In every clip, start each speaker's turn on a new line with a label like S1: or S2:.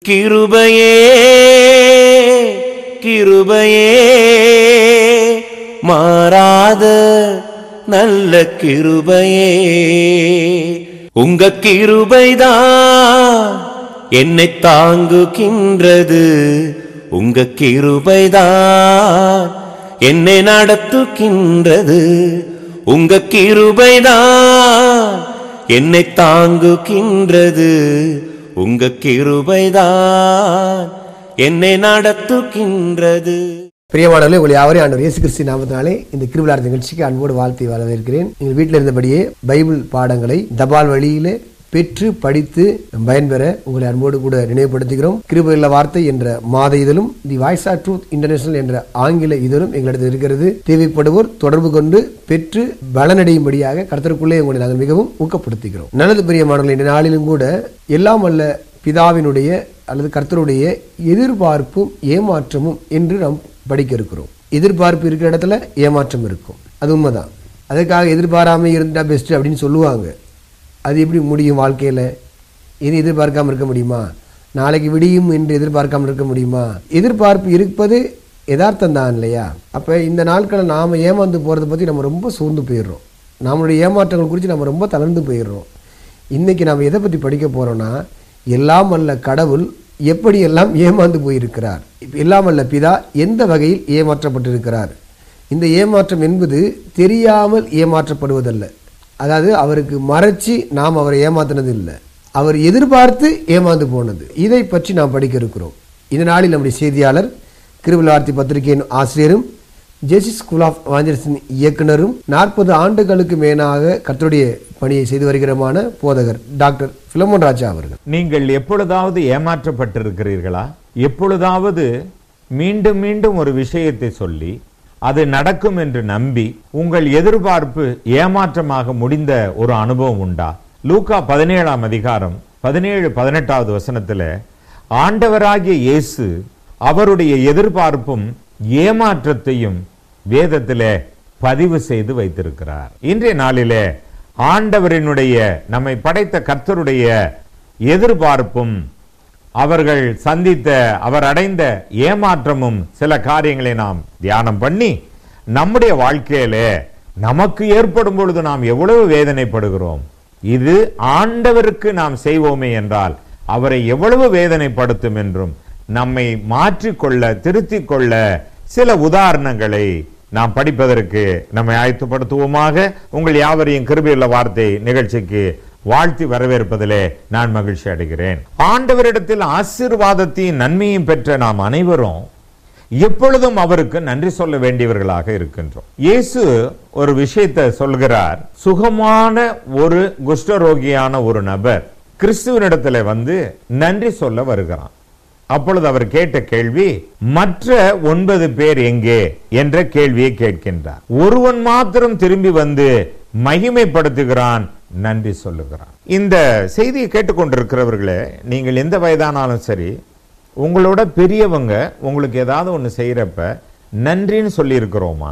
S1: கிருபையே கிருபையே மாறாத நல்ல கிருபையே உங்க கிருபைதான் என்னை தாங்குகின்றது உங்க கிருபைதான் என்னை நடத்துகின்றது உங்க கிருபைதான் என்னை தாங்குகின்றது உங்க கிருபைதான் என்னை நடத்துகின்றது
S2: பிரியமானவர்களே உங்களை யாவரையும் ஆண்டவர் இயேசு கிறிஸ்து நாமத்தினாலே இந்த கிருபிலார் நிகழ்ச்சிக்கு அன்போடு வாழ்த்தி வரவேற்கிறேன் நீங்கள் வீட்டில் இருந்தபடியே பைபிள் பாடங்களை தபால் வழியிலே பெற்று படித்து பயன்பெற உங்களை அன்போடு கூட நினைவுபடுத்துகிறோம் கிருபையுள்ள வார்த்தை என்ற மாத இதழும் the voice of truth international என்ற ஆங்கில இதழும் எங்களிடத்தில் இருக்கிறது தேவைப்படுவோர் தொடர்பு கொண்டு பெற்று பலனடையும்படியாக கர்த்தருக்குள்ளே உங்களை நாங்கள் மிகவும் ஊக்கப்படுத்துகிறோம் நல்லது பிரியமானவர்கள் இந்த நாளிலும் கூட எல்லாம் அல்ல பிதாவினுடைய அல்லது கர்த்தருடைய எதிர்பார்ப்பும் ஏமாற்றமும் என்று நாம் படிக்க இருக்கிறோம் எதிர்பார்ப்பு இருக்கிற இடத்துல ஏமாற்றம் இருக்கும் அது உண்மைதான் அதுக்காக எதிர்பாராம இருந்தா பெஸ்ட் அப்படின்னு சொல்லுவாங்க அது எப்படி முடியும் வாழ்க்கையில் இது எதிர்பார்க்காம இருக்க முடியுமா நாளைக்கு விடியும் என்று எதிர்பார்க்காம இருக்க முடியுமா எதிர்பார்ப்பு இருப்பது யதார்த்தம் தான் இல்லையா அப்போ இந்த நாட்களை நாம் ஏமாந்து போகிறத பற்றி நம்ம ரொம்ப சோர்ந்து போயிடுறோம் நம்மளுடைய ஏமாற்றங்கள் குறித்து நம்ம ரொம்ப தளர்ந்து போயிடுறோம் இன்னைக்கு நாம் எதை பற்றி படிக்க போகிறோம்னா எல்லாம் அல்ல கடவுள் எப்படியெல்லாம் ஏமாந்து போயிருக்கிறார் எல்லாம் அல்ல பிதா எந்த வகையில் ஏமாற்றப்பட்டிருக்கிறார் இந்த ஏமாற்றம் என்பது தெரியாமல் ஏமாற்றப்படுவதல்ல அதாவது அவருக்கு மறைச்சி நாம் அவரை ஏமாத்தினது இல்லை அவர் எதிர்பார்த்து ஏமாந்து போனது இதை பற்றி நாம் படிக்க இருக்கிறோம் இந்த நாளில் நம்முடைய செய்தியாளர் கிருவிலார்த்தி பத்திரிகையின் ஆசிரியரும் ஜேசி ஸ்கூல் ஆஃப் வாஞ்சரசின் இயக்குனரும் நாற்பது ஆண்டுகளுக்கு மேலாக கர்த்தருடைய பணியை செய்து வருகிறமான போதகர் டாக்டர் பிலமோன் ராஜா அவர்கள்
S3: நீங்கள் எப்பொழுதாவது ஏமாற்றப்பட்டிருக்கிறீர்களா எப்பொழுதாவது மீண்டும் மீண்டும் ஒரு விஷயத்தை சொல்லி அது நடக்கும் என்று நம்பி உங்கள் எதிர்பார்ப்பு ஏமாற்றமாக முடிந்த ஒரு அனுபவம் உண்டா லூக்கா பதினேழாம் அதிகாரம் பதினேழு பதினெட்டாவது வசனத்துல ஆண்டவராகிய இயேசு அவருடைய எதிர்பார்ப்பும் ஏமாற்றத்தையும் வேதத்திலே பதிவு செய்து வைத்திருக்கிறார் இன்றைய நாளிலே ஆண்டவரினுடைய நம்மை படைத்த கர்த்தருடைய எதிர்பார்ப்பும் அவர்கள் சந்தித்த அவர் அடைந்த ஏமாற்றமும் சில காரியங்களை நாம் தியானம் பண்ணி நம்முடைய வாழ்க்கையிலே நமக்கு ஏற்படும் பொழுது நாம் எவ்வளவு வேதனைப்படுகிறோம் இது ஆண்டவருக்கு நாம் செய்வோமே என்றால் அவரை எவ்வளவு வேதனைப்படுத்தும் என்றும் நம்மை மாற்றிக்கொள்ள திருத்திக் கொள்ள சில உதாரணங்களை நாம் படிப்பதற்கு நம்மை ஆயத்தப்படுத்துவோமாக உங்கள் யாவரையும் கிருபியுள்ள வார்த்தை நிகழ்ச்சிக்கு வாழ்த்தி வரவேற்பதிலே நான் மகிழ்ச்சி அடைகிறேன் ஆண்டவரிடத்தில் ஆசீர்வாதத்தையும் நன்மையும் பெற்ற நாம் அனைவரும் எப்பொழுதும் அவருக்கு நன்றி சொல்ல வேண்டியவர்களாக இருக்கின்றோம் இயேசு ஒரு விஷயத்தை சொல்கிறார் சுகமான ஒரு குஷ்டரோகியான ஒரு நபர் கிறிஸ்துவனிடத்துல வந்து நன்றி சொல்ல வருகிறான் அப்பொழுது அவர் கேட்ட கேள்வி மற்ற ஒன்பது பேர் எங்கே என்ற கேள்வியை கேட்கின்றார் ஒருவன் மாத்திரம் திரும்பி வந்து மகிமைப்படுத்துகிறான் நன்றி சொல்லுகிறான் இந்த செய்தியை கேட்டுக்கொண்டிருக்கிறவர்களே நீங்கள் எந்த வயதானாலும் சரி உங்களோட பெரியவங்க உங்களுக்கு ஏதாவது ஒன்று செய்கிறப்ப நன்றின்னு சொல்லியிருக்கிறோமா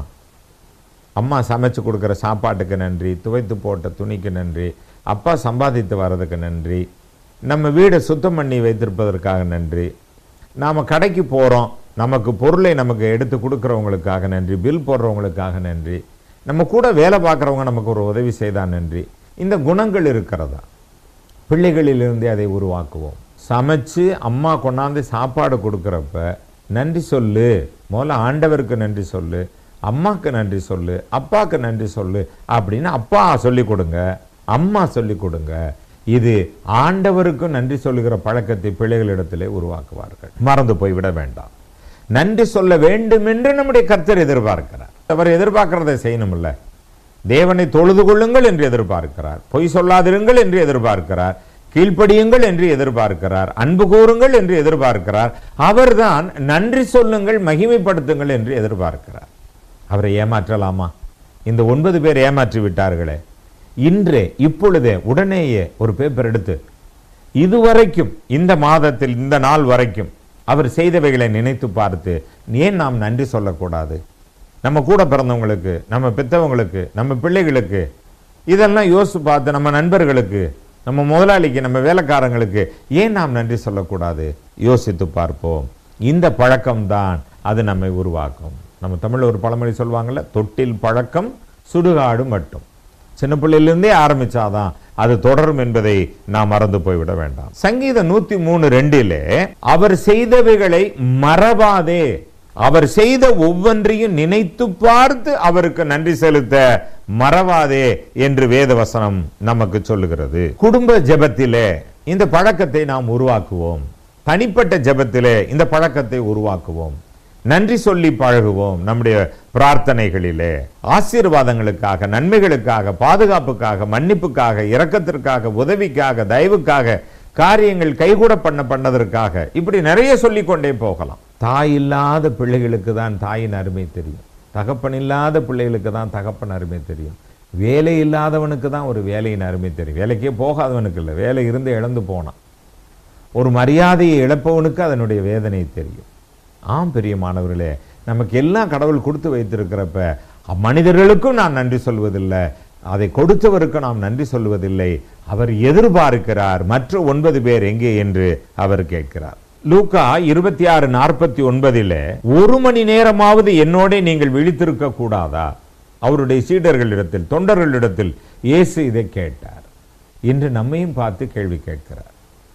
S3: அம்மா சமைச்சு கொடுக்குற சாப்பாட்டுக்கு நன்றி துவைத்து போட்ட துணிக்கு நன்றி அப்பா சம்பாதித்து வர்றதுக்கு நன்றி நம்ம வீடை சுத்தம் பண்ணி வைத்திருப்பதற்காக நன்றி நாம் கடைக்கு போகிறோம் நமக்கு பொருளை நமக்கு எடுத்து கொடுக்குறவங்களுக்காக நன்றி பில் போடுறவங்களுக்காக நன்றி நம்ம கூட வேலை பார்க்குறவங்க நமக்கு ஒரு உதவி செய்தா நன்றி இந்த குணங்கள் இருக்கிறதா பிள்ளைகளிலிருந்தே அதை உருவாக்குவோம் சமைச்சு அம்மா கொண்டாந்து சாப்பாடு கொடுக்குறப்ப நன்றி சொல்லு முதல்ல ஆண்டவருக்கு நன்றி சொல்லு அம்மாக்கு நன்றி சொல்லு அப்பாக்கு நன்றி சொல்லு அப்படின்னு அப்பா சொல்லி கொடுங்க அம்மா சொல்லி கொடுங்க இது ஆண்டவருக்கும் நன்றி சொல்லுகிற பழக்கத்தை பிள்ளைகளிடத்திலே உருவாக்குவார்கள் மறந்து போய் விட வேண்டாம் நன்றி சொல்ல வேண்டும் என்று நம்முடைய கர்த்தர் எதிர்பார்க்கிறார் அவர் எதிர்பார்க்கிறதை செய்யணும்ல தேவனை தொழுது கொள்ளுங்கள் என்று எதிர்பார்க்கிறார் பொய் சொல்லாதிருங்கள் என்று எதிர்பார்க்கிறார் கீழ்ப்படியுங்கள் என்று எதிர்பார்க்கிறார் அன்பு கூறுங்கள் என்று எதிர்பார்க்கிறார் அவர்தான் நன்றி சொல்லுங்கள் மகிமைப்படுத்துங்கள் என்று எதிர்பார்க்கிறார் அவரை ஏமாற்றலாமா இந்த ஒன்பது பேர் ஏமாற்றி விட்டார்களே இன்றே இப்பொழுதே உடனேயே ஒரு பேப்பர் எடுத்து இதுவரைக்கும் இந்த மாதத்தில் இந்த நாள் வரைக்கும் அவர் செய்தவைகளை நினைத்து பார்த்து ஏன் நாம் நன்றி சொல்லக்கூடாது நம்ம கூட பிறந்தவங்களுக்கு நம்ம பெத்தவங்களுக்கு நம்ம பிள்ளைகளுக்கு இதெல்லாம் யோசித்து பார்த்து நம்ம நண்பர்களுக்கு நம்ம முதலாளிக்கு நம்ம வேலைக்காரங்களுக்கு ஏன் நாம் நன்றி சொல்லக்கூடாது யோசித்து பார்ப்போம் இந்த பழக்கம்தான் அது நம்மை உருவாக்கும் நம்ம தமிழ்ல ஒரு பழமொழி சொல்லுவாங்கல்ல தொட்டில் பழக்கம் சுடுகாடு மட்டும் சின்ன பிள்ளையிலிருந்தே ஆரம்பிச்சாதான் அது தொடரும் என்பதை நாம் மறந்து போய்விட வேண்டாம் சங்கீதம் நூத்தி மூணு ரெண்டிலே அவர் செய்தவைகளை மறவாதே அவர் செய்த ஒவ்வொன்றையும் நினைத்து பார்த்து அவருக்கு நன்றி செலுத்த மறவாதே என்று வேத வசனம் நமக்கு சொல்லுகிறது குடும்ப ஜெபத்திலே இந்த பழக்கத்தை நாம் உருவாக்குவோம் தனிப்பட்ட ஜெபத்திலே இந்த பழக்கத்தை உருவாக்குவோம் நன்றி சொல்லி பழகுவோம் நம்முடைய பிரார்த்தனைகளிலே ஆசீர்வாதங்களுக்காக நன்மைகளுக்காக பாதுகாப்புக்காக மன்னிப்புக்காக இரக்கத்திற்காக உதவிக்காக தயவுக்காக காரியங்கள் கைகூட பண்ண பண்ணதற்காக இப்படி நிறைய சொல்லிக் கொண்டே போகலாம் தாய் இல்லாத பிள்ளைகளுக்கு தான் தாயின் அருமை தெரியும் தகப்பன் இல்லாத பிள்ளைகளுக்கு தான் தகப்பன் அருமை தெரியும் வேலை இல்லாதவனுக்கு தான் ஒரு வேலையின் அருமை தெரியும் வேலைக்கே போகாதவனுக்கு இல்லை வேலை இருந்து இழந்து போனான் ஒரு மரியாதையை இழப்பவனுக்கு அதனுடைய வேதனை தெரியும் ஆம் பிரியமானவர்களே நமக்கு எல்லாம் கடவுள் கொடுத்து வைத்திருக்கிறப்ப மனிதர்களுக்கும் நான் நன்றி சொல்வதில்லை அதை கொடுத்தவருக்கு நாம் நன்றி சொல்வதில்லை அவர் எதிர்பார்க்கிறார் மற்ற ஒன்பது பேர் எங்கே என்று அவர் கேட்கிறார் லூக்கா இருபத்தி ஆறு நாற்பத்தி ஒன்பதில ஒரு மணி நேரமாவது என்னோட நீங்கள் விழித்திருக்க கூடாதா அவருடைய சீடர்களிடத்தில் தொண்டர்களிடத்தில் இயேசு இதை கேட்டார் இன்று நம்மையும் பார்த்து கேள்வி கேட்கிறார்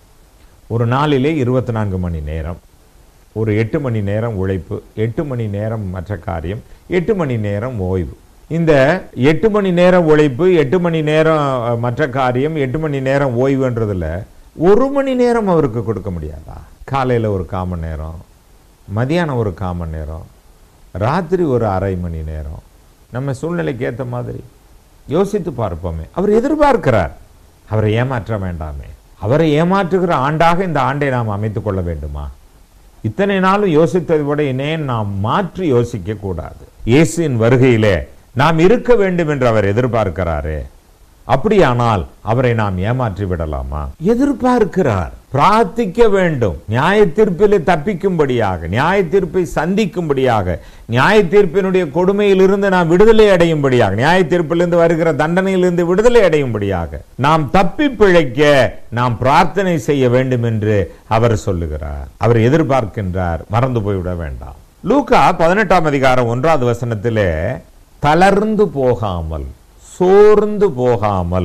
S3: ஒரு நாளிலே இருபத்தி நான்கு மணி நேரம் ஒரு எட்டு மணி நேரம் உழைப்பு எட்டு மணி நேரம் மற்ற காரியம் எட்டு மணி நேரம் ஓய்வு இந்த எட்டு மணி நேரம் உழைப்பு எட்டு மணி நேரம் அஹ், மற்ற காரியம் எட்டு மணி நேரம் ஓய்வுன்றதுல ஒரு மணி நேரம் அவருக்கு கொடுக்க முடியாதா காலையில் ஒரு காமன் நேரம் மதியானம் ஒரு காமன் நேரம் ராத்திரி ஒரு அரை மணி நேரம் நம்ம சூழ்நிலைக்கு ஏற்ற மாதிரி யோசித்து பார்ப்போமே அவர் எதிர்பார்க்கிறார் அவரை ஏமாற்ற வேண்டாமே அவரை ஏமாற்றுகிற ஆண்டாக இந்த ஆண்டை நாம் அமைத்துக் கொள்ள வேண்டுமா இத்தனை நாளும் யோசித்ததை விட இனேன் நாம் மாற்றி யோசிக்க கூடாது இயேசுவின் வருகையிலே நாம் இருக்க வேண்டும் என்று அவர் எதிர்பார்க்கிறாரே அப்படியானால் அவரை நாம் ஏமாற்றி விடலாமா எதிர்பார்க்கிறார் பிரார்த்திக்க வேண்டும் நியாய தீர்ப்பிலே தப்பிக்கும்படியாக நியாய தீர்ப்பை சந்திக்கும்படியாக நியாய தீர்ப்பினுடைய கொடுமையிலிருந்து நாம் விடுதலை அடையும்படியாக நியாய தீர்ப்பிலிருந்து வருகிற தண்டனையிலிருந்து விடுதலை அடையும்படியாக நாம் தப்பி பிழைக்க நாம் பிரார்த்தனை செய்ய வேண்டும் என்று அவர் சொல்லுகிறார் அவர் எதிர்பார்க்கின்றார் மறந்து போய்விட வேண்டாம் லூக்கா பதினெட்டாம் அதிகாரம் ஒன்றாவது வசனத்திலே தளர்ந்து போகாமல் சோர்ந்து போகாமல்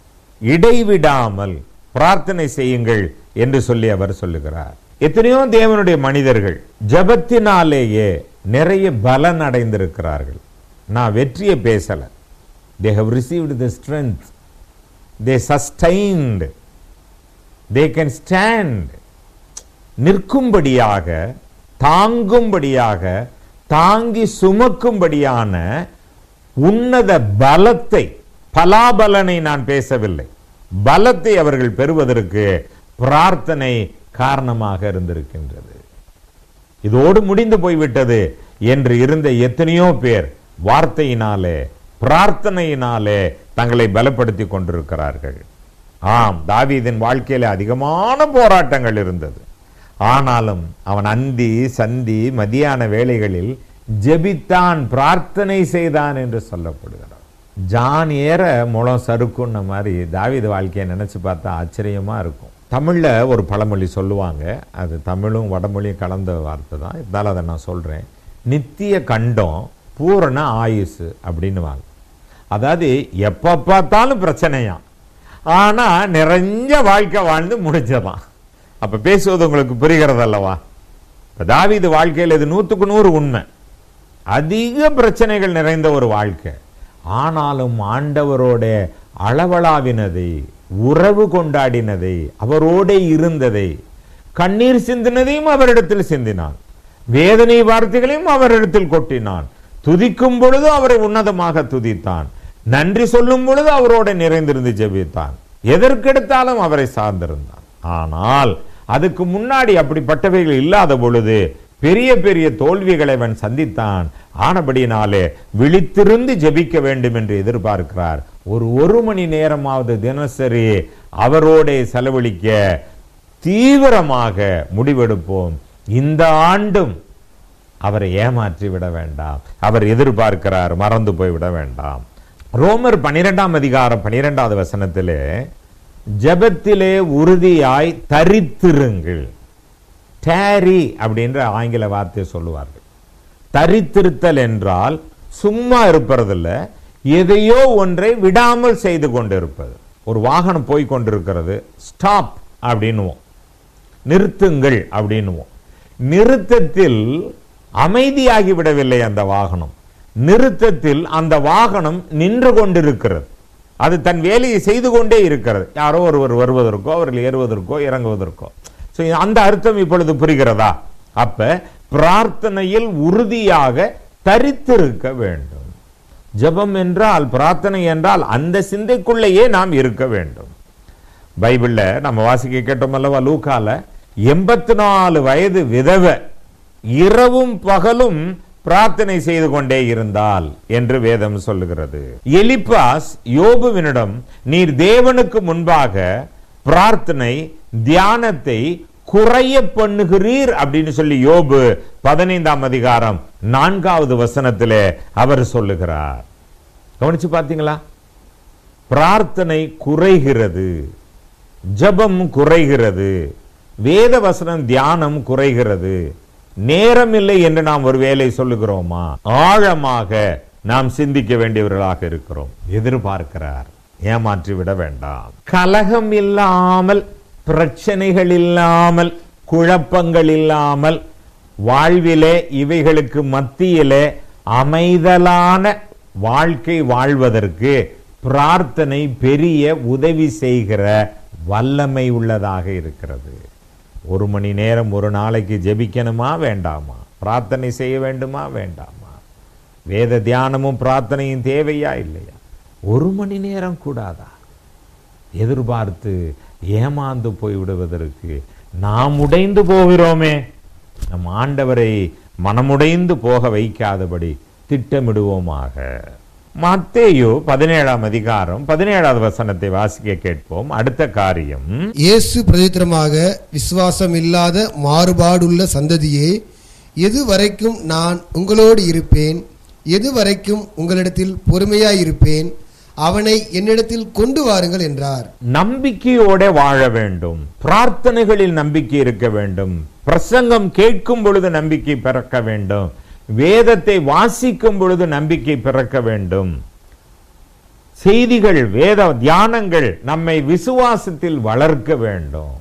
S3: இடைவிடாமல் பிரார்த்தனை செய்யுங்கள் என்று சொல்லி அவர் சொல்லுகிறார் எத்தனையோ தேவனுடைய மனிதர்கள் ஜெபத்தினாலேயே நிறைய பலன் அடைந்திருக்கிறார்கள் நான் வெற்றியை பேசல they have received the strength they sustained they can stand நிற்கும்படியாக தாங்கும்படியாக தாங்கி சுமக்கும்படியான உன்னத பலத்தை பலாபலனை நான் பேசவில்லை பலத்தை அவர்கள் பெறுவதற்கு பிரார்த்தனை காரணமாக இருந்திருக்கின்றது இதோடு முடிந்து போய்விட்டது என்று இருந்த எத்தனையோ பேர் வார்த்தையினாலே பிரார்த்தனையினாலே தங்களை பலப்படுத்தி கொண்டிருக்கிறார்கள் ஆம் தாவீதின் வாழ்க்கையில அதிகமான போராட்டங்கள் இருந்தது ஆனாலும் அவன் அந்தி சந்தி மதியான வேளைகளில் ஜெபித்தான் பிரார்த்தனை செய்தான் என்று சொல்லப்படுகிறார் ஜான் ஏற முளம் சறுக்குன்ன மாதிரி தாவீது வாழ்க்கையை நினைச்சு பார்த்தா ஆச்சரியமா இருக்கும் தமிழ்ல ஒரு பழமொழி சொல்லுவாங்க அது தமிழும் வடமொழியும் கலந்த வார்த்தை தான் இருந்தாலும் அதை நான் சொல்றேன் நித்திய கண்டம் பூரண ஆயுசு அப்படின்னுவாங்க அதாவது எப்ப பார்த்தாலும் பிரச்சனையாம் ஆனா நிறைஞ்ச வாழ்க்கை வாழ்ந்து முடிஞ்சதான் அப்ப பேசுவது உங்களுக்கு புரிகிறது அல்லவா இப்ப தாவீது வாழ்க்கையில் இது நூத்துக்கு நூறு உண்மை அதிக பிரச்சனைகள் நிறைந்த ஒரு வாழ்க்கை ஆனாலும் ஆண்டவரோட அளவளாவினதை உறவு கொண்டாடினதை அவரோட இருந்ததை கண்ணீர் சிந்தினதையும் அவரிடத்தில் சிந்தினான் வேதனை வார்த்தைகளையும் அவரிடத்தில் கொட்டினான் துதிக்கும் பொழுது அவரை உன்னதமாக துதித்தான் நன்றி சொல்லும் பொழுது அவரோட நிறைந்திருந்து ஜெபித்தான் எதற்கெடுத்தாலும் அவரை சார்ந்திருந்தான் ஆனால் அதுக்கு முன்னாடி அப்படிப்பட்டவைகள் இல்லாத பொழுது பெரிய பெரிய தோல்விகளை அவன் சந்தித்தான் ஆனபடினாலே விழித்திருந்து ஜெபிக்க வேண்டும் என்று எதிர்பார்க்கிறார் ஒரு ஒரு மணி நேரமாவது தினசரி அவரோட செலவழிக்க தீவிரமாக முடிவெடுப்போம் இந்த ஆண்டும் அவரை ஏமாற்றி விட வேண்டாம் அவர் எதிர்பார்க்கிறார் மறந்து போய் விட வேண்டாம் ரோமர் பனிரெண்டாம் அதிகாரம் பனிரெண்டாவது வசனத்திலே ஜெபத்திலே உறுதியாய் தரித்திருங்கள் டேரி அப்படின்ற ஆங்கில வார்த்தையை சொல்லுவார்கள் தரித்திருத்தல் என்றால் சும்மா இருப்பதில்ல எதையோ ஒன்றை விடாமல் செய்து கொண்டிருப்பது ஒரு வாகனம் போய் கொண்டிருக்கிறது ஸ்டாப் அப்படின்னுவோம் நிறுத்துங்கள் அப்படின்னுவோம் நிறுத்தத்தில் அமைதியாகி விடவில்லை அந்த வாகனம் நிறுத்தத்தில் அந்த வாகனம் நின்று கொண்டிருக்கிறது அது தன் வேலையை செய்து கொண்டே இருக்கிறது யாரோ ஒருவர் வருவதற்கோ அவர்கள் ஏறுவதற்கோ இறங்குவதற்கோ So, அந்த அர்த்தம் இப்பொழுது புரிகிறதா அப்ப பிரார்த்தனையில் உறுதியாக தரித்திருக்க வேண்டும் ஜெபம் என்றால் பிரார்த்தனை என்றால் அந்த சிந்தைக்குள்ளேயே நாம் இருக்க வேண்டும் பைபிள்ல நம்ம வாசிக்க கேட்டோம் அல்லவா லூக்கால எண்பத்தி நாலு வயது விதவை இரவும் பகலும் பிரார்த்தனை செய்து கொண்டே இருந்தால் என்று வேதம் சொல்லுகிறது எலிப்பாஸ் யோபுவினிடம் நீர் தேவனுக்கு முன்பாக பிரார்த்தனை தியானத்தை குறைய பண்ணுகிறீர் அப்படின்னு சொல்லி யோபு பதினைந்தாம் அதிகாரம் நான்காவது வசனத்திலே அவர் சொல்லுகிறார் கவனிச்சு பார்த்தீங்களா பிரார்த்தனை குறைகிறது ஜெபம் குறைகிறது வேத வசனம் தியானம் குறைகிறது நேரம் இல்லை என்று நாம் ஒரு வேலை சொல்லுகிறோமா ஆழமாக நாம் சிந்திக்க வேண்டியவர்களாக இருக்கிறோம் எதிர்பார்க்கிறார் ஏமாற்றி விட வேண்டாம் கலகம் இல்லாமல் பிரச்சனைகள் இல்லாமல் குழப்பங்கள் இல்லாமல் வாழ்விலே இவைகளுக்கு மத்தியிலே அமைதலான வாழ்க்கை வாழ்வதற்கு பிரார்த்தனை பெரிய உதவி செய்கிற வல்லமை உள்ளதாக இருக்கிறது ஒரு மணி நேரம் ஒரு நாளைக்கு ஜெபிக்கணுமா வேண்டாமா பிரார்த்தனை செய்ய வேண்டுமா வேண்டாமா வேத தியானமும் பிரார்த்தனையும் தேவையா இல்லையா ஒரு மணி நேரம் கூடாதா எதிர்பார்த்து ஏமாந்து போய் விடுவதற்கு நாம் உடைந்து போகிறோமே நம் ஆண்டவரை மனமுடைந்து போக வைக்காதபடி திட்டமிடுவோமாக மத்தேயு பதினேழாம் அதிகாரம் பதினேழாவது வசனத்தை வாசிக்க கேட்போம் அடுத்த காரியம்
S2: இயேசு பிரதித்திரமாக விசுவாசம் இல்லாத மாறுபாடுள்ள சந்ததியே எது வரைக்கும் நான் உங்களோடு இருப்பேன் எது வரைக்கும் உங்களிடத்தில் பொறுமையாயிருப்பேன் அவனை என்னிடத்தில் கொண்டு வாருங்கள் என்றார்
S3: நம்பிக்கையோட வாழ வேண்டும் பிரார்த்தனைகளில் நம்பிக்கை இருக்க வேண்டும் பிரசங்கம் கேட்கும் பொழுது நம்பிக்கை பிறக்க வேண்டும் வேதத்தை வாசிக்கும் பொழுது நம்பிக்கை பிறக்க வேண்டும் செய்திகள் வேத தியானங்கள் நம்மை விசுவாசத்தில் வளர்க்க வேண்டும்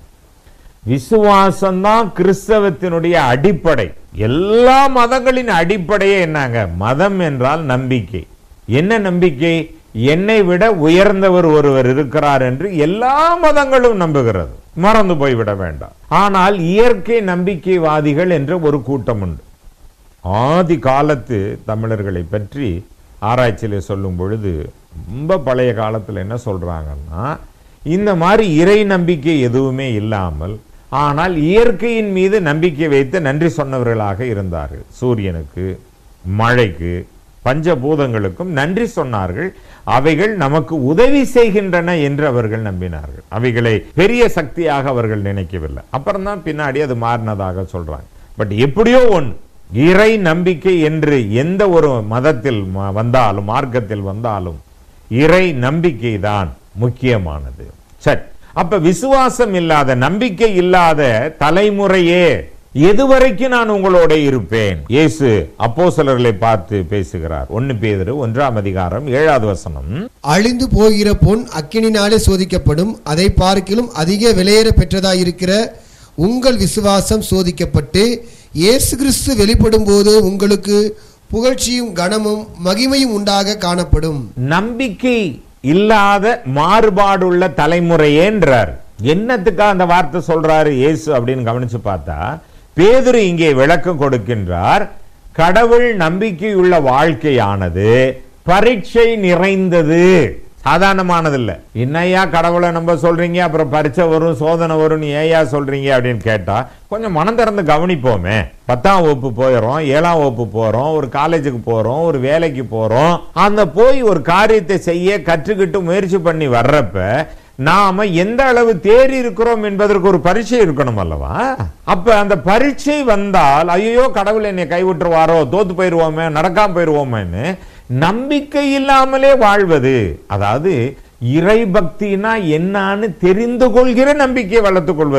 S3: விசுவாசம்தான் கிறிஸ்தவத்தினுடைய அடிப்படை எல்லா மதங்களின் அடிப்படையே என்னங்க மதம் என்றால் நம்பிக்கை என்ன நம்பிக்கை என்னை விட உயர்ந்தவர் ஒருவர் இருக்கிறார் என்று எல்லா மதங்களும் நம்புகிறது மறந்து போய்விட வேண்டாம் ஆனால் இயற்கை நம்பிக்கைவாதிகள் என்ற ஒரு கூட்டம் உண்டு ஆதி காலத்து தமிழர்களை பற்றி ஆராய்ச்சியில் சொல்லும் பொழுது ரொம்ப பழைய காலத்தில் என்ன சொல்றாங்கன்னா இந்த மாதிரி இறை நம்பிக்கை எதுவுமே இல்லாமல் ஆனால் இயற்கையின் மீது நம்பிக்கை வைத்து நன்றி சொன்னவர்களாக இருந்தார்கள் சூரியனுக்கு மழைக்கு பஞ்சபூதங்களுக்கும் நன்றி சொன்னார்கள் அவைகள் நமக்கு உதவி செய்கின்றன என்று அவர்கள் நம்பினார்கள் அவைகளை பெரிய சக்தியாக அவர்கள் நினைக்கவில்லை அப்புறம் தான் பின்னாடி அது மாறினதாக சொல்றாங்க பட் எப்படியோ ஒன்று இறை நம்பிக்கை என்று எந்த ஒரு மதத்தில் ம- வந்தாலும் மார்க்கத்தில் வந்தாலும் இறை நம்பிக்கை தான் முக்கியமானது சரி அப்ப விசுவாசம் இல்லாத நம்பிக்கை இல்லாத தலைமுறையே எதுவரைக்கும் நான் உங்களோட இருப்பேன் இயேசு அப்போஸ்தலர்களை பார்த்து பேசுகிறார் ஒன்னு பேதுரு ஒன்றாம் அதிகாரம் ஏழாவது வசனம்
S2: அழிந்து போகிற பொன் அக்கினினாலே சோதிக்கப்படும் அதை பார்க்கிலும் அதிக விலையேற பெற்றதாயிருக்கிற உங்கள் விசுவாசம் சோதிக்கப்பட்டு இயேசு கிறிஸ்து வெளிப்படும் போது உங்களுக்கு புகழ்ச்சியும் கனமும் மகிமையும் உண்டாக காணப்படும்
S3: நம்பிக்கை இல்லாத மாறுபாடுள்ள தலைமுறையேன்றார் என்னத்துக்கா அந்த வார்த்தை சொல்றாரு இயேசு அப்படின்னு கவனிச்சு பார்த்தா பேதுரு இங்கே விளக்கம் கொடுக்கின்றார் கடவுள் நம்பிக்கையுள்ள வாழ்க்கையானது பரீட்சை நிறைந்தது சாதாரணமானது இல்ல என்னையா கடவுளை நம்ப சொல்றீங்க அப்புறம் பரீட்சை வரும் சோதனை வரும் நீ ஏயா சொல்றீங்க அப்படின்னு கேட்டா கொஞ்சம் மனம் திறந்து கவனிப்போமே பத்தாம் வகுப்பு போயிடும் ஏழாம் வகுப்பு போறோம் ஒரு காலேஜுக்கு போறோம் ஒரு வேலைக்கு போறோம் அந்த போய் ஒரு காரியத்தை செய்ய கற்றுக்கிட்டு முயற்சி பண்ணி வர்றப்ப நாம எந்த அளவு தேறி இருக்கிறோம் என்பதற்கு ஒரு பரீட்சை இருக்கணும் அல்லவா அப்ப அந்த பரீட்சை வந்தால் ஐயோ கடவுள் என்னை கைவிட்டுருவாரோ தோத்து போயிருவோமே நடக்காம போயிருவோமேன்னு நம்பிக்கை இல்லாமலே வாழ்வது அதாவது இறை பக்தினா என்னான்னு தெரிந்து கொள்கிற நம்பிக்கையை வளர்த்துக் கொள்வதில்லை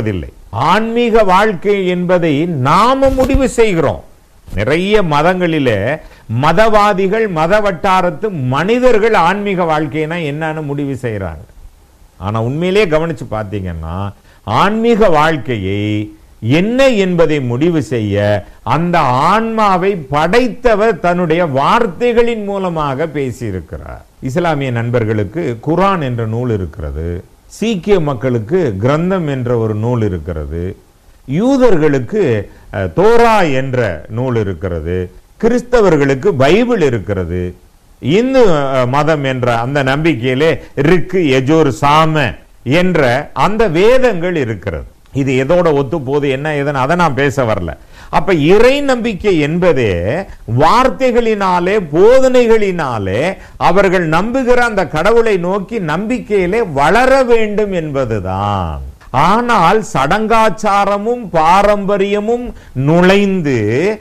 S3: ஆன்மீக வாழ்க்கை என்பதை நாம முடிவு செய்கிறோம் நிறைய மதங்களிலே மதவாதிகள் மத வட்டாரத்து மனிதர்கள் ஆன்மீக வாழ்க்கைனா என்னன்னு முடிவு செய்றாங்க ஆனா உண்மையிலே கவனிச்சு பார்த்தீங்கன்னா ஆன்மீக வாழ்க்கையை என்ன என்பதை முடிவு செய்ய அந்த ஆன்மாவை படைத்தவர் தன்னுடைய வார்த்தைகளின் மூலமாக பேசியிருக்கிறார் இஸ்லாமிய நண்பர்களுக்கு குரான் என்ற நூல் இருக்கிறது சீக்கிய மக்களுக்கு கிரந்தம் என்ற ஒரு நூல் இருக்கிறது யூதர்களுக்கு அஹ், தோரா என்ற நூல் இருக்கிறது கிறிஸ்தவர்களுக்கு பைபிள் இருக்கிறது இந்து அஹ், மதம் என்ற அந்த நம்பிக்கையிலே ரிக்கு எஜோர் சாம என்ற அந்த வேதங்கள் இருக்கிறது இது எதோட ஒத்து போகுது என்ன ஏதுன்னு அதை நான் பேச வரல அப்ப இறை நம்பிக்கை என்பதே வார்த்தைகளினாலே போதனைகளினாலே அவர்கள் நம்புகிற அந்த கடவுளை நோக்கி நம்பிக்கையிலே வளர வேண்டும் என்பதுதான் ஆனால் சடங்காச்சாரமும் பாரம்பரியமும் நுழைந்து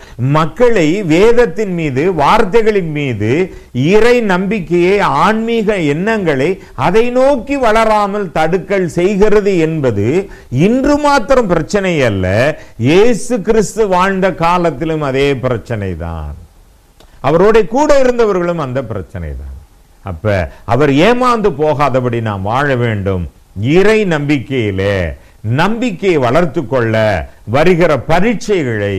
S3: மக்களை வேதத்தின் மீது வார்த்தைகளின் மீது இறை நம்பிக்கையை ஆன்மீக எண்ணங்களை அதை நோக்கி வளராமல் தடுக்கல் செய்கிறது என்பது இன்று மாத்திரம் பிரச்சனை அல்ல இயேசு கிறிஸ்து வாழ்ந்த காலத்திலும் அதே பிரச்சனை தான் அவரோட கூட இருந்தவர்களும் அந்த பிரச்சனை தான் அப்ப அவர் ஏமாந்து போகாதபடி நாம் வாழ வேண்டும் இறை நம்பிக்கையிலே நம்பிக்கையை வளர்த்து கொள்ள வருகிற பரீட்சைகளை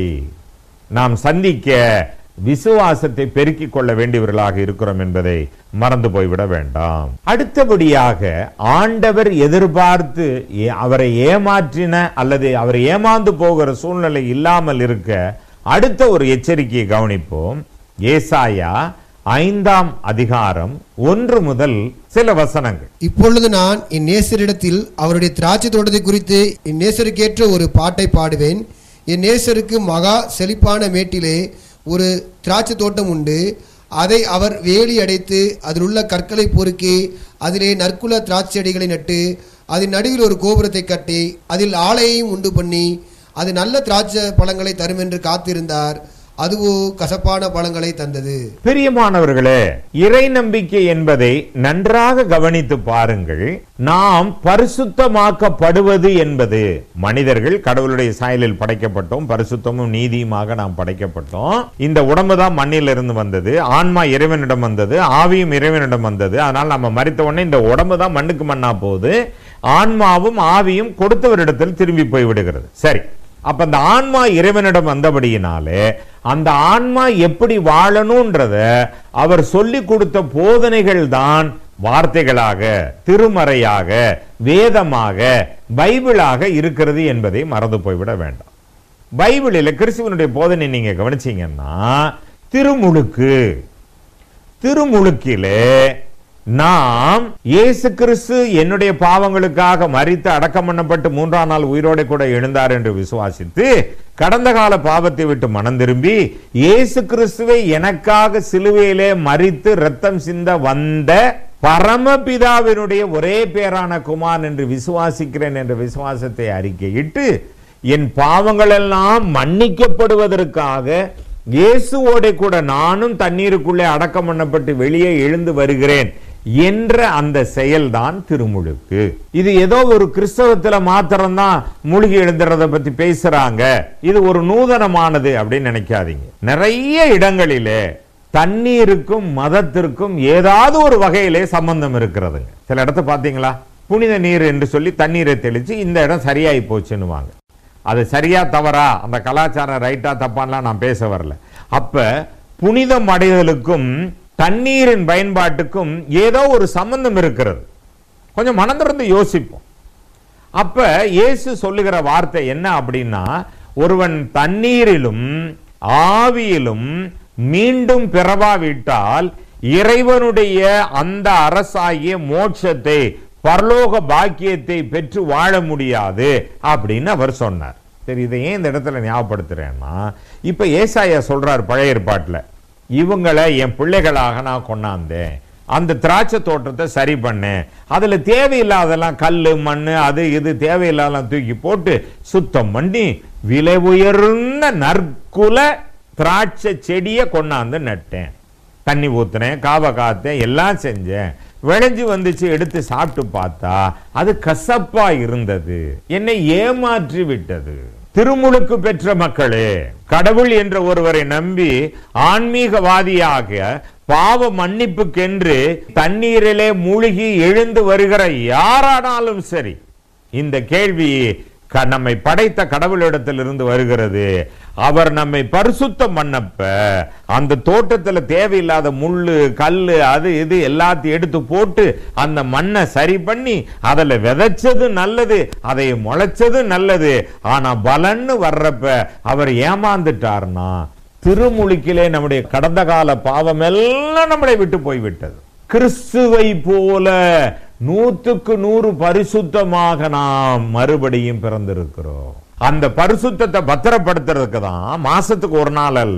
S3: நாம் சந்திக்க விசுவாசத்தை பெருக்கிக் கொள்ள வேண்டியவர்களாக இருக்கிறோம் என்பதை மறந்து போய்விட வேண்டாம் அடுத்தபடியாக ஆண்டவர் எதிர்பார்த்து ஏ- அவரை ஏமாற்றின அல்லது அவர் ஏமாந்து போகிற சூழ்நிலை இல்லாமல் இருக்க அடுத்த ஒரு எச்சரிக்கையை கவனிப்போம் ஏசாயா ஐந்தாம் அதிகாரம் ஒன்று முதல் சில வசனங்கள்
S2: இப்பொழுது நான் என் நேசரிடத்தில் அவருடைய திராட்சை தோட்டத்தை குறித்து என் நேசருக்கேற்ற ஒரு பாட்டை பாடுவேன் என் நேசருக்கு மகா செழிப்பான மேட்டிலே ஒரு திராட்சை தோட்டம் உண்டு அதை அவர் வேலி அடைத்து அதில் உள்ள கற்களை பொறுக்கி அதிலே நற்குல திராட்சை செடிகளை நட்டு அதன் நடுவில் ஒரு கோபுரத்தை கட்டி அதில் ஆலையையும் உண்டு பண்ணி அது நல்ல திராட்சை பழங்களை தரும் என்று காத்திருந்தார் அதுவோ கசப்பான பழங்களை தந்தது
S3: பிரியமானவர்களே இறை நம்பிக்கை என்பதை நன்றாக கவனித்து பாருங்கள் நாம் பரிசுத்தமாக்கப்படுவது என்பது மனிதர்கள் கடவுளுடைய சாயலில் படைக்கப்பட்டோம் பரிசுத்தமும் நீதியுமாக நாம் படைக்கப்பட்டோம் இந்த உடம்பு தான் மண்ணில் இருந்து வந்தது ஆன்மா இறைவனிடம் வந்தது ஆவியும் இறைவனிடம் வந்தது அதனால் நம்ம மறித்த உடனே இந்த உடம்பு தான் மண்ணுக்கு மண்ணா போகுது ஆன்மாவும் ஆவியும் கொடுத்தவரிடத்தில் திரும்பி போய் விடுகிறது சரி அப்ப அந்த ஆன்மா இறைவனிடம் வந்தபடியினாலே அந்த ஆன்மா எப்படி வாழணும்ன்றத அவர் சொல்லி கொடுத்த போதனைகள் தான் வார்த்தைகளாக திருமறையாக வேதமாக பைபிளாக இருக்கிறது என்பதை மறந்து போய்விட வேண்டாம் பைபிளில் கிறிஸ்துவனுடைய போதனை நீங்க கவனிச்சீங்கன்னா திருமுழுக்கு திருமுழுக்கிலே நாம் இயேசு கிறிஸ்து என்னுடைய பாவங்களுக்காக மரித்து அடக்கம் பண்ணப்பட்டு மூன்றாம் நாள் உயிரோட கூட எழுந்தார் என்று விசுவாசித்து கடந்த கால பாவத்தை விட்டு மனம் திரும்பி இயேசு கிறிஸ்துவை எனக்காக சிலுவையிலே மரித்து ரத்தம் சிந்த வந்த பரமபிதாவினுடைய ஒரே பேரான குமார் என்று விசுவாசிக்கிறேன் என்ற விசுவாசத்தை அறிக்கையிட்டு என் பாவங்களெல்லாம் மன்னிக்கப்படுவதற்காக இயேசுவோட கூட நானும் தண்ணீருக்குள்ளே அடக்கம் பண்ணப்பட்டு வெளியே எழுந்து வருகிறேன் என்ற அந்த செயல்தான் திருமுழுக்கு இது ஏதோ ஒரு கிறிஸ்தவத்துல மாத்திரம்தான் மூழ்கி எழுந்துறத பத்தி பேசுறாங்க இது ஒரு நூதனமானது அப்படின்னு நினைக்காதீங்க நிறைய இடங்களிலே தண்ணீருக்கும் மதத்திற்கும் ஏதாவது ஒரு வகையிலே சம்பந்தம் இருக்கிறதுங்க சில இடத்த பாத்தீங்களா புனித நீர் என்று சொல்லி தண்ணீரை தெளிச்சு இந்த இடம் சரியாயி போச்சுன்னுவாங்க அது சரியா தவறா அந்த கலாச்சாரம் ரைட்டா தப்பான்லாம் நான் பேச வரல அப்ப புனிதம் அடைதலுக்கும் தண்ணீரின் பயன்பாட்டுக்கும் ஏதோ ஒரு சம்பந்தம் இருக்கிறது கொஞ்சம் மனம் திறந்து யோசிப்போம் அப்ப இயேசு சொல்லுகிற வார்த்தை என்ன அப்படின்னா ஒருவன் தண்ணீரிலும் ஆவியிலும் மீண்டும் பிறவாவிட்டால் இறைவனுடைய அந்த அரசாகிய மோட்சத்தை பரலோக பாக்கியத்தை பெற்று வாழ முடியாது அப்படின்னு அவர் சொன்னார் சரி இதை ஏன் இந்த இடத்துல ஞாபகப்படுத்துறேன்னா இப்ப ஏசாயா சொல்றார் பழைய ஏற்பாட்டுல இவங்களை என் பிள்ளைகளாக நான் கொண்டாந்தேன் அந்த திராட்சை தோட்டத்தை சரி பண்ணேன் அதுல தேவையில்லாதெல்லாம் கல்லு மண்ணு அது இது தேவையில்லாதெல்லாம் தூக்கி போட்டு சுத்தம் பண்ணி விலை உயர்ந்த நற்குல திராட்சை செடியை கொண்டாந்து நட்டேன் தண்ணி ஊத்துனேன் காவை காத்தேன் எல்லாம் செஞ்சேன் விளைஞ்சு வந்துச்சு எடுத்து சாப்பிட்டு பார்த்தா அது கசப்பா இருந்தது என்னை ஏமாற்றி விட்டது திருமுழுக்கு பெற்ற மக்களே கடவுள் என்ற ஒருவரை நம்பி ஆன்மீகவாதியாக பாவ மன்னிப்புக்கென்று தண்ணீரிலே மூழ்கி எழுந்து வருகிற யாரானாலும் சரி இந்த கேள்வி க- நம்மை படைத்த கடவுளிடத்திலிருந்து வருகிறது அவர் நம்மை பரிசுத்தம் பண்ணப்ப அந்த தோட்டத்துல தேவையில்லாத முள்ளு கல்லு அது இது எல்லாத்தையும் எடுத்து போட்டு அந்த மண்ணை சரி பண்ணி அதுல விதைச்சது நல்லது அதை முளைச்சது நல்லது ஆனா பலன்னு வர்றப்ப அவர் ஏமாந்துட்டார்னா திருமுழுக்கிலே நம்முடைய கடந்த கால பாவம் எல்லாம் நம்மளை விட்டு போய்விட்டது கிறிஸ்துவை போல நூற்றுக்கு நூறு பரிசுத்தமாக நாம் மறுபடியும் பிறந்திருக்கிறோம் அந்த பரிசுத்தத்தை பத்திரப்படுத்துறதுக்கு தான் மாசத்துக்கு ஒரு நாள் அல்ல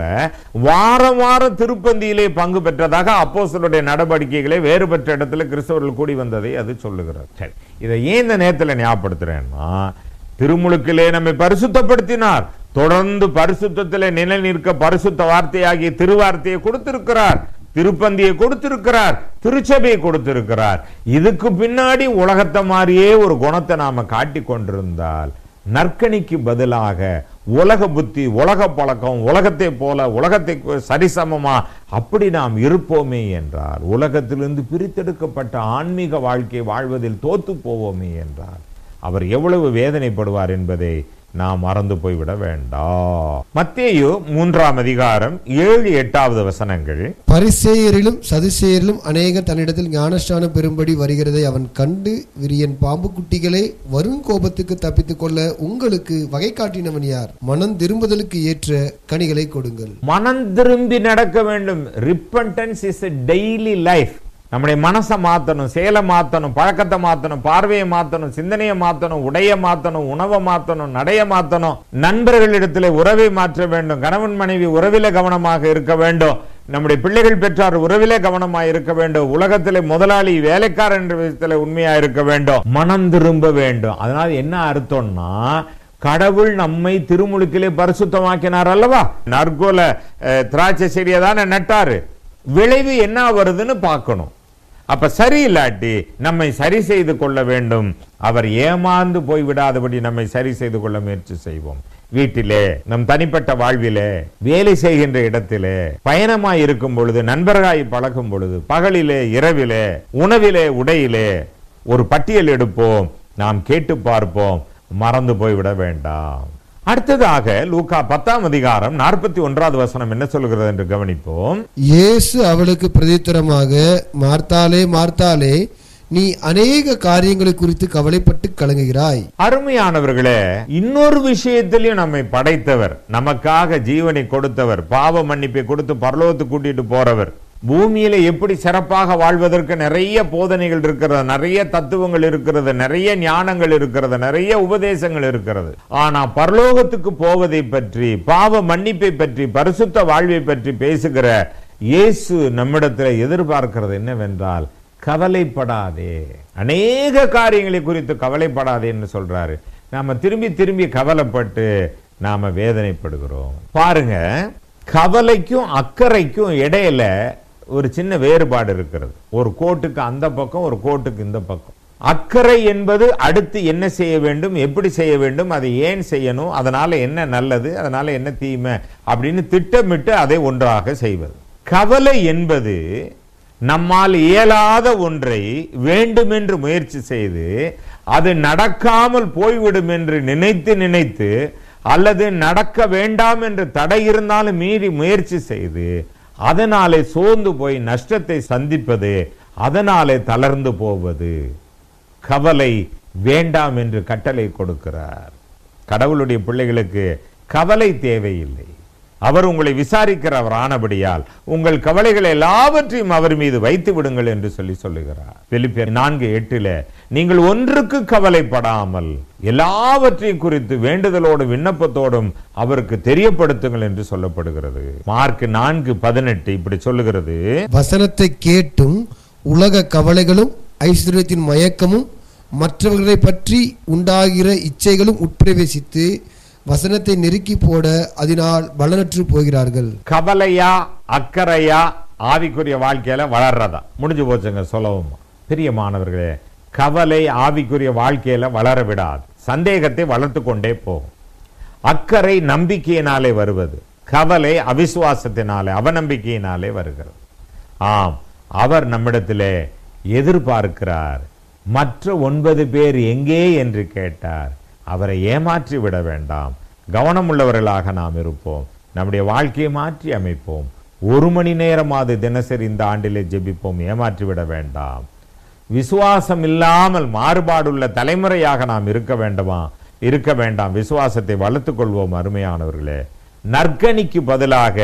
S3: வாரம் வாரம் திருப்பந்தியிலே பங்கு பெற்றதாக அப்போஸ்தலருடைய நடவடிக்கைகளை வேறுபட்ட இடத்துல கிறிஸ்தவர்கள் கூடி வந்ததை அது சொல்லுகிறார் சரி இதை ஏன் இந்த நேரத்தில் ஞாபகப்படுத்துறேன்னா திருமுழுக்கிலே நம்மை பரிசுத்தப்படுத்தினார் தொடர்ந்து பரிசுத்தத்திலே நிலை நிற்க பரிசுத்த வார்த்தையாகிய திருவார்த்தையை கொடுத்திருக்கிறார் திருப்பந்தியை கொடுத்திருக்கிறார் திருச்சபையை கொடுத்திருக்கிறார் இதுக்கு பின்னாடி உலகத்தை மாதிரியே ஒரு குணத்தை நாம காட்டிக் கொண்டிருந்தால் நற்கணிக்கு பதிலாக உலக புத்தி உலக பழக்கம் உலகத்தை போல உலகத்தை சரிசமமா அப்படி நாம் இருப்போமே என்றால் உலகத்திலிருந்து பிரித்தெடுக்கப்பட்ட ஆன்மீக வாழ்க்கை வாழ்வதில் தோத்து போவோமே என்றால் அவர் எவ்வளவு வேதனைப்படுவார் என்பதை நாம் மறந்து போய்விட வேண்டாம் மத்தேயு மூன்றாம் அதிகாரம் ஏழு எட்டாவது வசனங்கள்
S2: பரிசேயரிலும் சதுசேயரிலும் அநேகர் தன்னிடத்தில் ஞானஸ்நானம் பெறும்படி வருகிறதை அவன் கண்டு விரியன் பாம்பு குட்டிகளே வரும் கோபத்துக்கு தப்பித்துக் கொள்ள உங்களுக்கு வகை காட்டினவன் யார் மனம் திரும்புதலுக்கு ஏற்ற கனிகளை கொடுங்கள்
S3: மனம் திரும்பி நடக்க வேண்டும் repentance is a daily life நம்முடைய மனசை மாத்தணும் செயலை மாத்தணும் பழக்கத்தை மாத்தணும் பார்வையை மாத்தணும் சிந்தனையை மாத்தணும் உடைய மாத்தணும் உணவை மாத்தணும் நடைய மாத்தணும் நண்பர்களிடத்தில் உறவை மாற்ற வேண்டும் கணவன் மனைவி உறவில கவனமாக இருக்க வேண்டும் நம்முடைய பிள்ளைகள் பெற்றார் உறவிலே கவனமாக இருக்க வேண்டும் உலகத்திலே முதலாளி வேலைக்காரன் என்ற விதத்தில் உண்மையா இருக்க வேண்டும் மனம் திரும்ப வேண்டும் அதனால என்ன அர்த்தம்னா கடவுள் நம்மை திருமுழுக்கிலே பரிசுத்தமாக்கினார் அல்லவா நற்கோல அஹ், திராட்சை செடியை தானே நட்டாரு விளைவு என்ன வருதுன்னு பார்க்கணும் அப்ப சரியில்லாட்டி நம்மை சரி செய்து கொள்ள வேண்டும் அவர் ஏமாந்து போய்விடாதபடி நம்மை சரி செய்து கொள்ள முயற்சி செய்வோம் வீட்டிலே நம் தனிப்பட்ட வாழ்விலே வேலை செய்கின்ற இடத்திலே பயணமாய் இருக்கும் பொழுது நண்பர்களாய் பழகும் பொழுது பகலிலே இரவிலே உணவிலே உடையிலே ஒரு பட்டியல் எடுப்போம் நாம் கேட்டு பார்ப்போம் மறந்து போய்விட வேண்டாம் அடுத்ததாக லூக்கா பத்தாம் அதிகாரம் நாற்பத்தி ஒன்றாவது வசனம் என்ன சொல்கிறது என்று கவனிப்போம்
S2: இயேசு அவளுக்கு பிரதித்திரமாக மார்த்தாலே மார்த்தாலே நீ அநேக காரியங்களை குறித்து கவலைப்பட்டு கலங்குகிறாய்
S3: அருமையானவர்களே இன்னொரு விஷயத்திலையும் நம்மை படைத்தவர் நமக்காக ஜீவனை கொடுத்தவர் பாவ மன்னிப்பை கொடுத்து பரலோகத்துக்கு கூட்டிட்டு போறவர் பூமியில எப்படி சிறப்பாக வாழ்வதற்கு நிறைய போதனைகள் இருக்கிறது நிறைய தத்துவங்கள் இருக்கிறது நிறைய ஞானங்கள் இருக்கிறது நிறைய உபதேசங்கள் இருக்கிறது ஆனா பரலோகத்துக்கு போவதை பற்றி பாவ மன்னிப்பை பற்றி பரிசுத்த வாழ்வை பற்றி பேசுகிற இயேசு நம்மிடத்தில் எதிர்பார்க்கிறது என்னவென்றால் கவலைப்படாதே அநேக காரியங்களை குறித்து கவலைப்படாதே என்று சொல்றாரு நாம திரும்பி திரும்பி கவலைப்பட்டு நாம வேதனைப்படுகிறோம் பாருங்க கவலைக்கும் அக்கறைக்கும் இடையில ஒரு சின்ன வேறுபாடு இருக்கிறது ஒரு கோட்டுக்கு அந்த பக்கம் ஒரு கோட்டுக்கு இந்த பக்கம் அக்கறை என்பது அடுத்து என்ன செய்ய வேண்டும் எப்படி செய்ய வேண்டும் அதை ஏன் செய்யணும் அதனால என்ன நல்லது அதனால என்ன தீமை அப்படின்னு திட்டமிட்டு அதை ஒன்றாக செய்வது கவலை என்பது நம்மால் இயலாத ஒன்றை வேண்டுமென்று முயற்சி செய்து அது நடக்காமல் போய்விடும் என்று நினைத்து நினைத்து அல்லது நடக்க வேண்டாம் என்று தடை இருந்தாலும் மீறி முயற்சி செய்து அதனாலே சோர்ந்து போய் நஷ்டத்தை சந்திப்பது அதனாலே தளர்ந்து போவது கவலை வேண்டாம் என்று கட்டளை கொடுக்கிறார் கடவுளுடைய பிள்ளைகளுக்கு கவலை தேவையில்லை அவர் உங்களை விசாரிக்கிறவர் ஆனபடியால் உங்கள் கவலைகளை எல்லாவற்றையும் அவர் மீது வைத்து விடுங்கள் என்று சொல்லி சொல்லுகிறார் பிலிப்பியர் நான்கு எட்டுல நீங்கள் ஒன்றுக்கு கவலைப்படாமல் எல்லாவற்றையும் குறித்து வேண்டுதலோடும் விண்ணப்பத்தோடும் அவருக்கு தெரியப்படுத்துங்கள் என்று சொல்லப்படுகிறது மார்க் நான்கு பதினெட்டு இப்படி சொல்லுகிறது
S2: வசனத்தை கேட்டும் உலக கவலைகளும் ஐஸ்வர்யத்தின் மயக்கமும் மற்றவர்களை பற்றி உண்டாகிற இச்சைகளும் உட்பிரவேசித்து வசனத்தை நெருக்கி போட அதனால் பலனற்று போகிறார்கள்
S3: கவலையா அக்கறையா ஆவிக்குரிய வாழ்க்கையில வளர்றதா முடிஞ்சு போச்சுங்க சொல்லவும் பிரியமானவர்களே கவலை ஆவிக்குரிய வாழ்க்கையில வளர விடாது சந்தேகத்தை வளர்த்து கொண்டே போகும் அக்கறை நம்பிக்கையினாலே வருவது கவலை அவிசுவாசத்தினாலே அவநம்பிக்கையினாலே வருகிறது ஆம் அவர் நம்மிடத்திலே எதிர்பார்க்கிறார் மற்ற ஒன்பது பேர் எங்கே என்று கேட்டார் அவரை ஏமாற்றி விட வேண்டாம் கவனமுள்ளவர்களாக நாம் இருப்போம் நம்முடைய வாழ்க்கையை மாற்றி அமைப்போம் ஒரு மணி நேரமாவது தினசரி இந்த ஆண்டிலே ஜெபிப்போம் ஏமாற்றி விட வேண்டாம் விசுவாசம் இல்லாமல் மாறுபாடுள்ள தலைமுறையாக நாம் இருக்க வேண்டுமா இருக்க வேண்டாம் விசுவாசத்தை வளர்த்துக் கொள்வோம் அருமையானவர்களே நற்கனிக்கு பதிலாக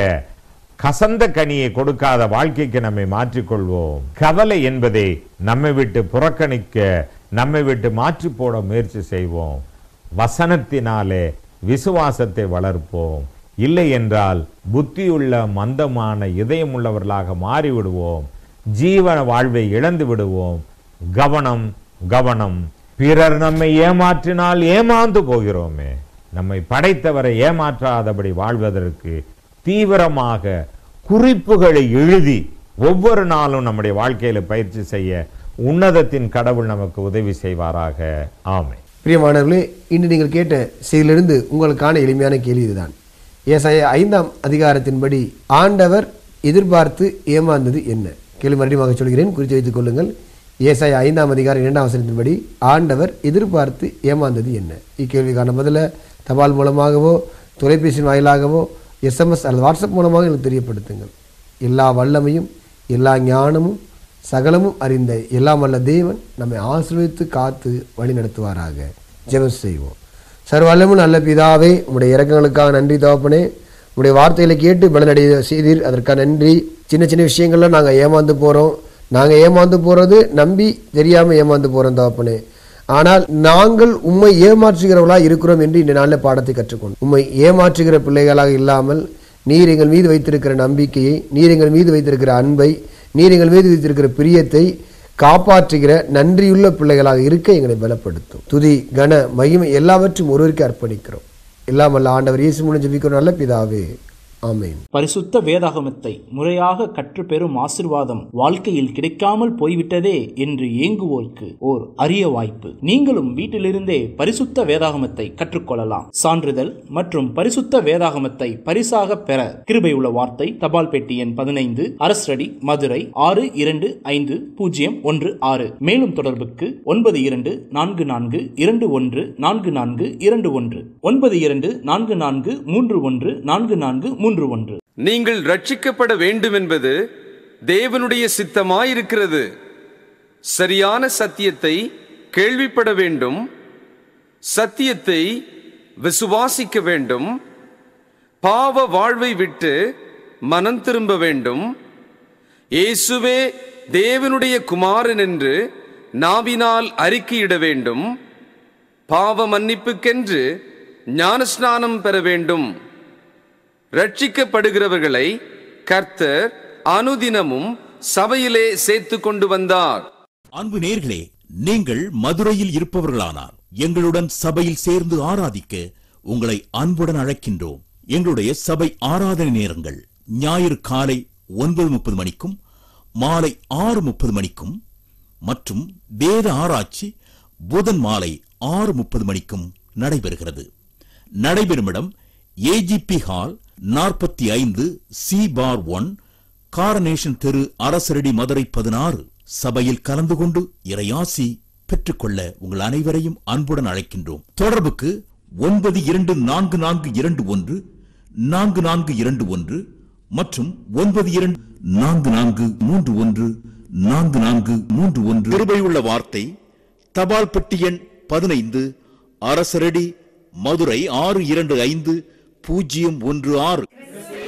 S3: கசந்த கனியை கொடுக்காத வாழ்க்கைக்கு நம்மை மாற்றிக்கொள்வோம் கவலை என்பதை நம்மை விட்டு புறக்கணிக்க நம்மை விட்டு மாற்றி போட முயற்சி செய்வோம் வசனத்தினாலே விசுவாசத்தை வளர்ப்போம் இல்லை என்றால் புத்தியுள்ள மந்தமான இதயம் உள்ளவர்களாக மாறிவிடுவோம் ஜீவன வாழ்வை இழந்து விடுவோம் கவனம் கவனம் பிறர் நம்மை ஏமாற்றினால் ஏமாந்து போகிறோமே நம்மை படைத்தவரை ஏமாற்றாதபடி வாழ்வதற்கு தீவிரமாக குறிப்புகளை எழுதி ஒவ்வொரு நாளும் நம்முடைய வாழ்க்கையில பயிற்சி செய்ய உன்னதத்தின் கடவுள் நமக்கு உதவி செய்வாராக ஆமை
S2: பிரியமானவர்களே இன்று நீங்கள் கேட்ட செய்தியிலிருந்து உங்களுக்கான எளிமையான கேள்வி இதுதான் ஏசாய ஐந்தாம் அதிகாரத்தின்படி ஆண்டவர் எதிர்பார்த்து ஏமாந்தது என்ன கேள்வி மறுபடியும் சொல்கிறேன் குறித்து வைத்துக் கொள்ளுங்கள் ஏசாய ஐந்தாம் அதிகாரம் இரண்டாம் வசனத்தின்படி ஆண்டவர் எதிர்பார்த்து ஏமாந்தது என்ன இக்கேள்விக்கான பதில தபால் மூலமாகவோ தொலைபேசி வாயிலாகவோ எஸ்எம்எஸ் அல்லது வாட்ஸ்அப் மூலமாக எங்களுக்கு தெரியப்படுத்துங்கள் எல்லா வல்லமையும் எல்லா ஞானமும் சகலமும் அறிந்த எல்லாம் வல்ல தேவன் நம்மை ஆசீர்வதித்து காத்து வழி நடத்துவாராக ஜெபம் செய்வோம் சர்வல்லமும் நல்ல பிதாவே உம்முடைய இறக்கங்களுக்காக நன்றி தகப்பனே உம்முடைய வார்த்தைகளை கேட்டு பலனடைய செய்தீர் அதற்காக நன்றி சின்ன சின்ன விஷயங்கள்ல நாங்கள் ஏமாந்து போகிறோம் நாங்கள் ஏமாந்து போகிறது நம்பி தெரியாமல் ஏமாந்து போகிறோம் தகப்பனே ஆனால் நாங்கள் உம்மை ஏமாற்றுகிறவர்களாக இருக்கிறோம் என்று இந்த நாளில் பாடத்தை கற்றுக்கொண்டோம் உம்மை ஏமாற்றுகிற பிள்ளைகளாக இல்லாமல் நீர் எங்கள் மீது வைத்திருக்கிற நம்பிக்கையை நீர் எங்கள் மீது வைத்திருக்கிற அன்பை நீர் எங்கள் மீது வைத்திருக்கிற பிரியத்தை காப்பாற்றுகிற நன்றியுள்ள பிள்ளைகளாக இருக்க எங்களை பலப்படுத்தும் துதி கன மகிமை எல்லாவற்றையும் ஒருவருக்கு அர்ப்பணிக்கிறோம் எல்லாம் வல்ல ஆண்டவர் இயேசு மூலம் ஜெபிக்கிறோம் நல்ல பிதாவே ஆமென்
S4: பரிசுத்த வேதாகமத்தை முறையாக கற்றுப்பெறும் ஆசிர்வாதம் வாழ்க்கையில் கிடைக்காமல் போய்விட்டதே என்று ஏங்குவோருக்கு ஓர் அரிய வாய்ப்பு நீங்களும் வீட்டிலிருந்தே பரிசுத்த வேதாகமத்தை கற்றுக்கொள்ளலாம் சான்றிதழ் மற்றும் பரிசுத்த வேதாகமத்தை பரிசாக பெற கிருபை உள்ள வார்த்தை தபால் பெட்டி எண் பதினைந்து அரசடி மதுரை ஆறு இரண்டு ஐந்து பூஜ்ஜியம் ஒன்று ஆறு மேலும் தொடர்புக்கு ஒன்பது இரண்டு நான்கு நான்கு இரண்டு ஒன்று நான்கு நான்கு இரண்டு ஒன்று ஒன்பது இரண்டு நான்கு நான்கு மூன்று ஒன்று நான்கு நான்கு மூன்று ஒன்று
S5: நீங்கள் ரட்சிக்கப்பட வேண்டும் என்பது தேவனுடைய சித்தமாயிருக்கிறது சரியான சத்தியத்தை கேள்விப்பட வேண்டும் சத்தியத்தை விசுவாசிக்க வேண்டும் பாவ வாழ்வை விட்டு மனம் திரும்ப வேண்டும் இயேசுவே தேவனுடைய குமாரன் என்று நாவினால் அறிக்கையிட வேண்டும் பாவ மன்னிப்புக்கென்று ஞானஸ்நானம் பெற வேண்டும் ரட்சிக்கப்படுகிறவர்களை கர்த்தர் அனுதினமும் சபையிலே சேர்த்து கொண்டு வந்தார்
S6: அன்பு நேர்களே நீங்கள் மதுரையில் இருப்பவர்களானார் எங்களுடன் சபையில் சேர்ந்து ஆராதிக்க உங்களை அன்புடன் அழைக்கின்றோம் எங்களுடைய சபை ஆராதனை நேரங்கள் ஞாயிறு காலை ஒன்பது முப்பது மணிக்கும் மாலை ஆறு முப்பது மணிக்கும் மற்றும் வேத ஆராய்ச்சி புதன் மாலை ஆறு முப்பது மணிக்கும் நடைபெறுகிறது நடைபெறும் இடம் ஏஜிபி ஹால் நாற்பத்தி ஐந்து சி பார் ஒன் காரனேஷன் தெரு அரசரடி மதுரை பதினாறு சபையில் கலந்து கொண்டு இறையாசி பெற்றுக்கொள்ள உங்கள் அனைவரையும் அன்புடன் அழைக்கின்றோம் தொடர்புக்கு ஒன்பது இரண்டு நான்கு நான்கு இரண்டு ஒன்று நான்கு நான்கு இரண்டு ஒன்று மற்றும் ஒன்பது இரண்டு நான்கு நான்கு மூன்று ஒன்று நான்கு நான்கு மூன்று ஒன்று கிருபையுள்ள வார்த்தை தபால் பெட்டி எண் பதினைந்து அரசரடி மதுரை ஆறு இரண்டு ஐந்து பூஜ்ஜியம் ஒன்று ஆறு